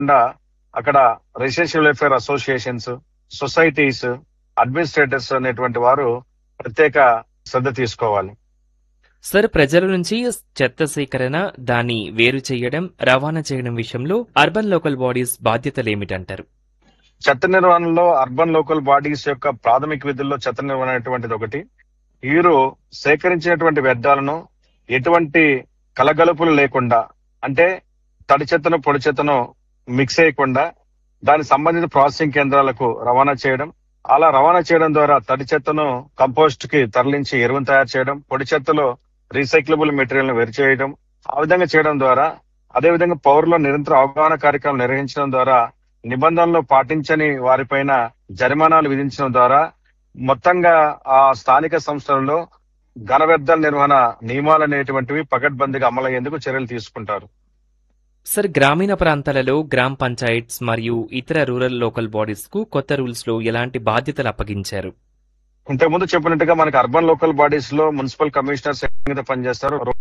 కాకుండా అక్కడ residential welfare associations societies administrators అనేటువంటి వారు ప్రత్యేక శ్రద్ధ తీసుకోవాలి సార్ ప్రజల నుంచి చెత్త సేకరణ దాన్ని వేరు చేయడం రవాణా చేయడం విషయంలో అర్బన్ లోకల్ బాడీస్ బాధ్యతలేమిటంటారు చెత్త నిర్వహణలో అర్బన్ లోకల్ బాడీస్ యొక్క ప్రాథమిక విధుల్లో చెత్త నిర్వహణ అనేటువంటిది ఒకటి వీరు సేకరించినటువంటి వ్యర్థాలను ఎటువంటి కలగలుపులు లేకుండా అంటే తడి చెత్తను పొడి చెత్తను మిక్స్ చేయకుండా దానికి సంబంధిత ప్రాసెసింగ్ కేంద్రాలకు రవాణా చేయడం అలా రవాణా చేయడం ద్వారా తడి చెత్తను కంపోస్ట్ కి తరలించి ఎరువును తయారు చేయడం పొడి చెత్తలో రీసైక్లబుల్ మెటీరియల్ ను వేరు చేయడం ఆ విధంగా చేయడం ద్వారా అదే విధంగా పౌరుల నిరంతర అవగాహన కార్యక్రమం నిర్వహించడం ద్వారా నిబంధనలు పాటించని వారిపైన జరిమానాలు విధించడం ద్వారా మొత్తంగా ఆ స్థానిక సంస్థలలో ఘన వ్యర్థాల నిర్వహణ నియమాలు అనేటువంటివి పకడ్బందీగా అమలయ్యేందుకు చర్యలు తీసుకుంటారు సార్ గ్రామీణ ప్రాంతాలలో గ్రామ పంచాయత్స్ మరియు ఇతర రూరల్ లోకల్ బాడీస్ కు కొత్త రూల్స్ లో ఎలాంటి బాధ్యతలు అప్పగించారు ఇంతకుముందు చెప్పినట్టుగా మనకి అర్బన్ లోకల్ బాడీస్ లో మున్సిపల్ కమిషనర్స్ ఏ విధంగా పనిచేస్తారు